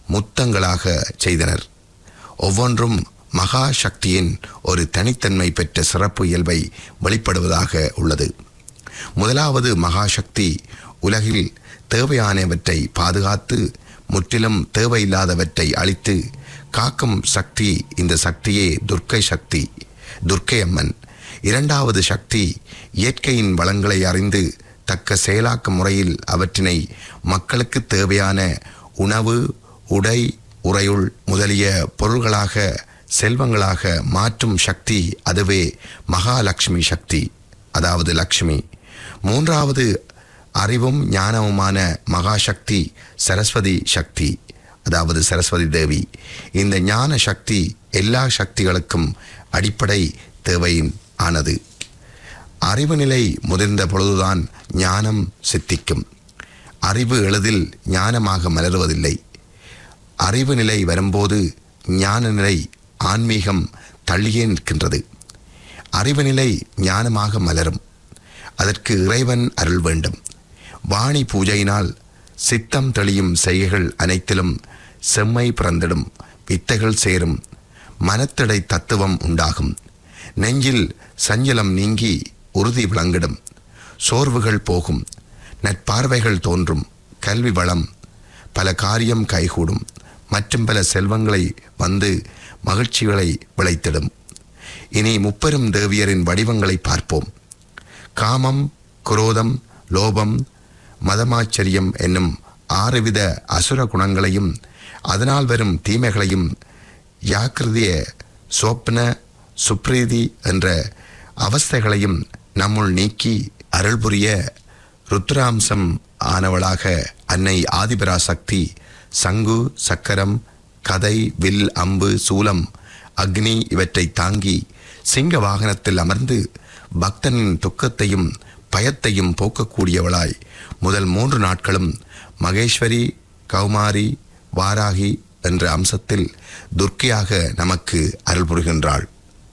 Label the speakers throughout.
Speaker 1: முத்தங்களாக செய்தனர் ஒவ்வொன்றும் மகா சக்தியின் ஒரு தனித்தன்மை பெற்ற சிறப்பு இயல்பை வெளிப்படுவதாக உள்ளது முதலாவது மகாசக்தி உலகில் தேவையானவற்றை பாதுகாத்து முற்றிலும் தேவையில்லாதவற்றை அழித்து காக்கும் சக்தி இந்த சக்தியே துர்க்கை சக்தி துர்க்கை அம்மன் இரண்டாவது சக்தி இயற்கையின் வளங்களை அறிந்து தக்க செயலாக்க முறையில் அவற்றினை மக்களுக்கு தேவையான உணவு உடை உறையுள் முதலிய பொருள்களாக செல்வங்களாக மாற்றும் சக்தி அதுவே மகாலட்சுமி சக்தி அதாவது லக்ஷ்மி மூன்றாவது அறிவும் ஞானமுமான மகாசக்தி சரஸ்வதி சக்தி அதாவது சரஸ்வதி தேவி இந்த ஞான சக்தி எல்லா சக்திகளுக்கும் அடிப்படை தேவையின் ஆனது அறிவு நிலை முதிர்ந்த பொழுதுதான் ஞானம் சித்திக்கும் அறிவு எளிதில் ஞானமாக மலருவதில்லை அறிவு நிலை வரும்போது ஞான நிலை ஆன்மீகம் தள்ளியே நிற்கின்றது அறிவு நிலை ஞானமாக மலரும் அதற்கு இறைவன் அருள் வேண்டும் வாணி பூஜையினால் சித்தம் தெளியும் செய்கைகள் அனைத்திலும் செம்மை பிறந்திடும் வித்தைகள் சேரும் மனத்தடை தத்துவம் உண்டாகும் நெஞ்சில் சஞ்சலம் நீங்கி உறுதி விளங்கிடும் சோர்வுகள் போகும் நட்பார்வைகள் தோன்றும் கல்வி வளம் பல காரியம் கைகூடும் மற்றும் பல செல்வங்களை வந்து மகிழ்ச்சிகளை விளைத்திடும் இனி முப்பெரும் தேவியரின் வடிவங்களை பார்ப்போம் காமம் குரோதம் லோபம் மதமாச்சரியம் என்னும் ஆறுவித அசுர குணங்களையும் அதனால் வரும் தீமைகளையும் யாக்கிருதிய சோப்ன சுப்ரீதி என்ற அவஸ்தைகளையும் நம்முள் நீக்கி அருள் புரிய ருத்ராம்சம் ஆனவளாக அன்னை ஆதிபராசக்தி சங்கு சக்கரம் கதை வில் அம்பு சூலம் அக்னி இவற்றை தாங்கி சிங்க வாகனத்தில் அமர்ந்து பக்தனின் துக்கத்தையும் பயத்தையும் போக்கக்கூடியவளாய் முதல் மூன்று நாட்களும் மகேஸ்வரி கௌமாரி வாராகி என்ற அம்சத்தில் துர்க்கையாக நமக்கு அருள் புரிகின்றாள்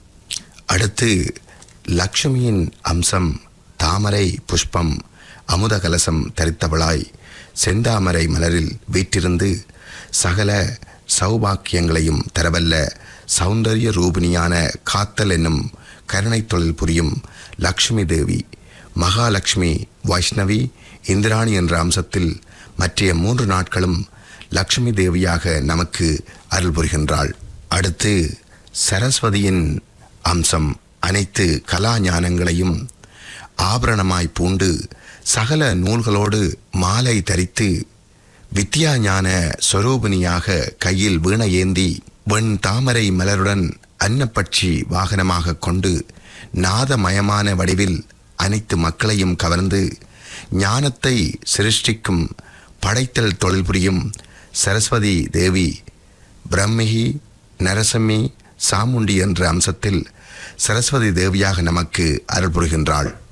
Speaker 1: அடுத்து லக்ஷ்மியின் அம்சம் தாமரை புஷ்பம் அமுத கலசம் தரித்தவளாய் செந்தாமரை மலரில் வீற்றிருந்து சகல சௌபாக்கியங்களையும் தரவல்ல சௌந்தரிய ரூபிணியான காத்தல் என்னும் கருணை தொழில் புரியும் லக்ஷ்மி தேவி மகாலட்சுமி வைஷ்ணவி இந்திராணி என்ற அம்சத்தில் மற்றைய மூன்று நாட்களும் லக்ஷ்மி தேவியாக நமக்கு அருள் புரிகின்றாள் அடுத்து சரஸ்வதியின் அம்சம் அனைத்து கலா ஞானங்களையும் ஆபரணமாய் பூண்டு சகல நூல்களோடு மாலை தரித்து வித்யா ஞான ஸ்வரூபிணியாக கையில் வீணை ஏந்தி வெண் தாமரை மலருடன் அன்னப்பட்சி வாகனமாக கொண்டு நாதமயமான வடிவில் அனைத்து மக்களையும் கவர்ந்து ஞானத்தை சிருஷ்டிக்கும் படைத்தல் தொழில் புரியும் சரஸ்வதி தேவி பிரம்மிகி நரசம்மி சாமுண்டி என்ற அம்சத்தில் சரஸ்வதி தேவியாக நமக்கு அருள் புரிகின்றாள்